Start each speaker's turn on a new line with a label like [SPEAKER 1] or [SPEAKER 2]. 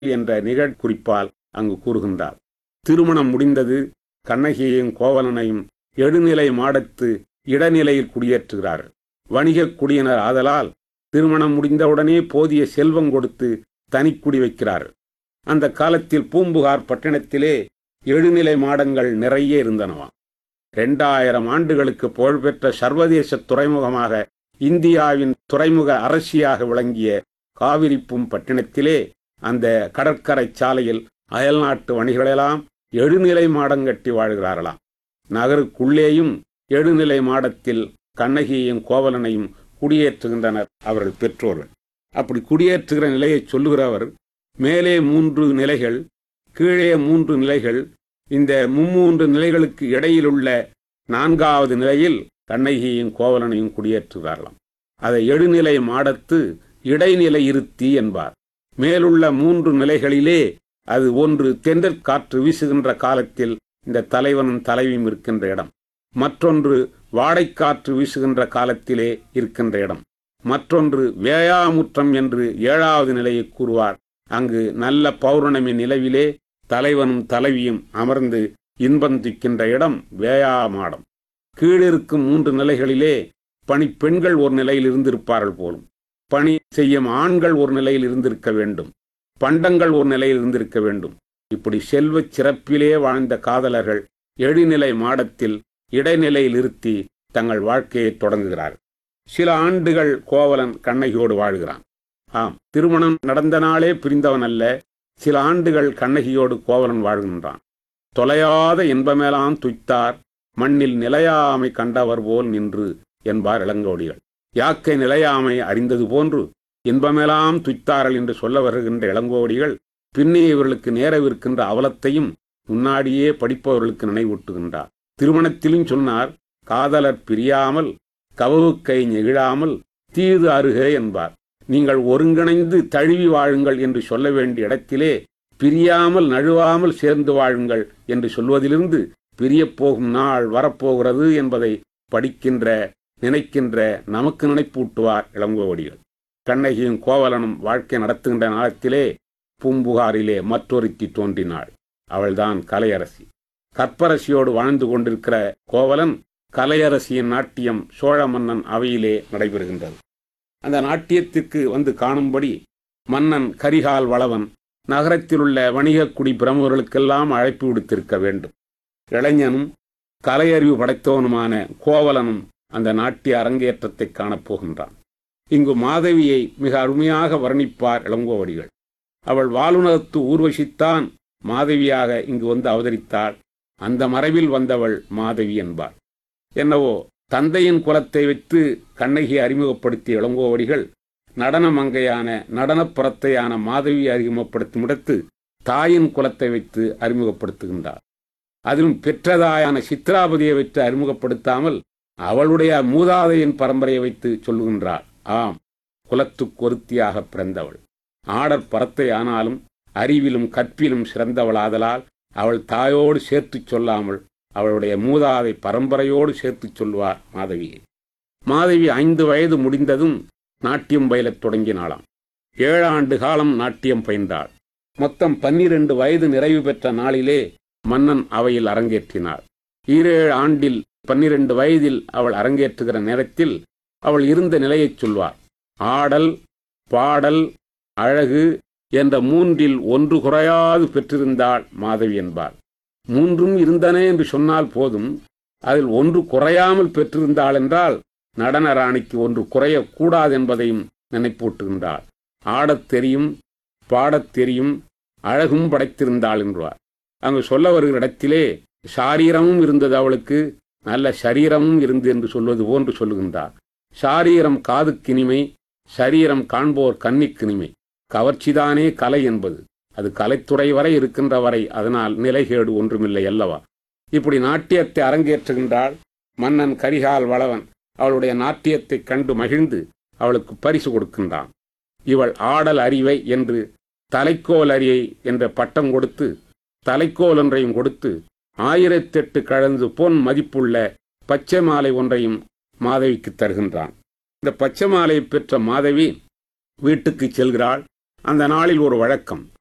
[SPEAKER 1] என்ற நிகழ்குறிப்பால் அங்கு கூறுகின்றார் திருமணம் முடிந்தது கண்ணகியையும் கோவலனையும் எடுநிலை மாடத்து இடநிலையில் குடியேற்றுகிறார்கள் வணிகக் குடியினர் ஆதலால் திருமணம் முடிந்தவுடனே போதிய செல்வம் கொடுத்து தனிக்குடி வைக்கிறார்கள் அந்த காலத்தில் பூம்புகார் பட்டணத்திலே எழுநிலை மாடங்கள் நிறைய இருந்தனவாம் இரண்டாயிரம் ஆண்டுகளுக்கு புகழ்பெற்ற சர்வதேச துறைமுகமாக இந்தியாவின் துறைமுக அரசியாக விளங்கிய காவிரிப்பும் பட்டினத்திலே அந்த கடற்கரை சாலையில் அயல்நாட்டு வணிகளெல்லாம் எழுநிலை மாடம் கட்டி வாழ்கிறார்களாம் நகருக்குள்ளேயும் எழுநிலை மாடத்தில் கண்ணகியையும் கோவலனையும் குடியேற்றுகின்றனர் அவர்கள் பெற்றோர்கள் அப்படி குடியேற்றுகிற நிலையை சொல்லுகிறவர் மேலே மூன்று நிலைகள் கீழே மூன்று நிலைகள் இந்த மும்மூன்று நிலைகளுக்கு இடையிலுள்ள நான்காவது நிலையில் கண்ணகியையும் கோவலனையும் குடியேற்றுகிறார்களாம் அதை எழுநிலை மாடத்து இடைநிலை இருத்தி என்பார் மேலுள்ள மூன்று நிலைகளிலே அது ஒன்று தென்றற் காற்று வீசுகின்ற காலத்தில் இந்த தலைவனும் தலைவியும் இருக்கின்ற இடம் மற்றொன்று வாடைக்காற்று வீசுகின்ற காலத்திலே இருக்கின்ற இடம் மற்றொன்று வேயாமுற்றம் என்று ஏழாவது நிலையை கூறுவார் அங்கு நல்ல பௌர்ணமி நிலவிலே தலைவனும் தலைவியும் அமர்ந்து இன்பம் துய்க்கின்ற இடம் வேயாமாடம் கீழிருக்கும் மூன்று நிலைகளிலே பணி பெண்கள் ஒரு நிலையில் இருந்திருப்பார்கள் போலும் பணி செய்யும் ஆண்கள் ஒரு நிலையில் இருந்திருக்க வேண்டும் பண்டங்கள் ஒரு நிலையில் இருந்திருக்க வேண்டும் இப்படி செல்வச் சிறப்பிலே வாழ்ந்த காதலர்கள் எழுநிலை மாடத்தில் இடைநிலையில் இருத்தி தங்கள் வாழ்க்கையை தொடங்குகிறார்கள் சில ஆண்டுகள் கோவலன் கண்ணகியோடு வாழ்கிறான் ஆம் திருமணம் நடந்த நாளே பிரிந்தவன் அல்ல சில ஆண்டுகள் கண்ணகியோடு கோவலன் வாழ்கின்றான் தொலையாத இன்பமேலாம் துய்த்தார் மண்ணில் நிலையாமை கண்டவர் போல் நின்று என்பார் இளங்கோடிகள் யாக்கை நிலையாமை அறிந்தது போன்று இன்பமெல்லாம் துய்த்தார்கள் என்று சொல்ல வருகின்ற இளங்கோடிகள் பின்னே இவர்களுக்கு நேரவிருக்கின்ற அவலத்தையும் முன்னாடியே படிப்பவர்களுக்கு நினைவூட்டுகின்றார் திருமணத்திலும் சொன்னார் காதலர் பிரியாமல் கவவுக்கை நெகிழாமல் தீது அருக என்பார் நீங்கள் ஒருங்கிணைந்து தழுவி வாழுங்கள் என்று சொல்ல வேண்டிய இடத்திலே பிரியாமல் நழுவாமல் சேர்ந்து வாழுங்கள் என்று சொல்வதிலிருந்து பிரியப் போகும் நாள் வரப்போகிறது என்பதை படிக்கின்ற நினைக்கின்ற நமக்கு நினைப்பூட்டுவார் இளங்கோவடிகள் கண்ணகியும் கோவலனும் வாழ்க்கை நடத்துகின்ற நாளத்திலே பூம்புகாரிலே மற்றொருத்தி தோன்றினாள் அவள்தான் கலையரசி கற்பரசியோடு வாழ்ந்து கொண்டிருக்கிற கோவலன் கலையரசியின் நாட்டியம் சோழ மன்னன் அவையிலே நடைபெறுகின்றது அந்த நாட்டியத்திற்கு வந்து காணும்படி மன்னன் கரிகால் வளவன் நகரத்திலுள்ள வணிகக் குடி பிரமுகர்களுக்கெல்லாம் அழைப்பு விடுத்திருக்க வேண்டும் இளைஞனும் கலையறிவு படைத்தவனுமான கோவலனும் அந்த நாட்டிய அரங்கேற்றத்தை காணப்போகின்றான் இங்கு மாதவியை மிக அருமையாக வர்ணிப்பார் இளங்கோவடிகள் அவள் வாலுணர்த்து ஊர்வசித்தான் மாதவியாக இங்கு வந்து அவதரித்தாள் அந்த மறைவில் வந்தவள் மாதவி என்பார் என்னவோ தந்தையின் குலத்தை வைத்து கண்ணகி அறிமுகப்படுத்திய இளங்கோவடிகள் நடன மங்கையான நடனப்புறத்தையான மாதவி அறிமுகப்படுத்தும் இடத்து தாயின் குலத்தை வைத்து அறிமுகப்படுத்துகின்றார் அதிலும் பெற்றதாயான சித்ராபதியை வைத்து அறிமுகப்படுத்தாமல் அவளுடைய மூதாதையின் பரம்பரையை வைத்து சொல்லுகின்றார் ஆம் குலத்துக்கு ஒருத்தியாக பிறந்தவள் ஆடற் பரத்தை ஆனாலும் அறிவிலும் கற்பிலும் சிறந்தவளாதலால் அவள் தாயோடு சேர்த்துச் சொல்லாமல் அவளுடைய மூதாதை பரம்பரையோடு சேர்த்துச் சொல்வார் மாதவியை மாதவி ஐந்து வயது முடிந்ததும் நாட்டியம் பயிலத் தொடங்கினாளாம் ஏழாண்டு காலம் நாட்டியம் பயின்றாள் மொத்தம் பன்னிரண்டு வயது நிறைவு பெற்ற நாளிலே மன்னன் அவையில் அரங்கேற்றினாள் ஈரேழு ஆண்டில் பன்னிரண்டு வயதில் அவள் அரங்கேற்றுகிற நேரத்தில் அவள் இருந்த நிலையைச் சொல்வார் ஆடல் பாடல் அழகு என்ற மூன்றில் ஒன்று குறையாது பெற்றிருந்தாள் மாதவி என்பார் மூன்றும் இருந்தன என்று சொன்னால் போதும் அதில் ஒன்று குறையாமல் பெற்றிருந்தாள் என்றால் நடன ராணிக்கு ஒன்று குறையக்கூடாது என்பதையும் நினைப்பூட்டுகின்றாள் ஆடத் தெரியும் பாடத் தெரியும் அழகும் படைத்திருந்தாள் என்றார் அங்கு சொல்ல வருகிற இடத்திலே சாரீரமும் இருந்தது அவளுக்கு நல்ல சரீரமும் இருந்து என்று சொல்வது போன்று சொல்லுகின்றார் சாரீரம் காதுக்கினிமை சரீரம் காண்போர் கன்னிக்கினிமை கவர்ச்சிதானே கலை என்பது அது கலைத்துறை வரை இருக்கின்ற வரை அதனால் நிலைகேடு ஒன்றுமில்லை அல்லவா இப்படி நாட்டியத்தை அரங்கேற்றுகின்றாள் மன்னன் கரிகால் வளவன் அவளுடைய நாட்டியத்தைக் கண்டு மகிழ்ந்து அவளுக்கு பரிசு கொடுக்கின்றான் இவள் ஆடல் அறிவை என்று தலைக்கோல் அறியை என்ற பட்டம் கொடுத்து தலைக்கோல் ஒன்றையும் கொடுத்து ஆயிரத்தெட்டு கழந்து பொன் மதிப்புள்ள பச்சை மாலை ஒன்றையும் மாதவிக்கு தருகின்றான் இந்த பச்சை மாலையை பெற்ற மாதவி வீட்டுக்கு செல்கிறாள் அந்த நாளில் ஒரு வழக்கம்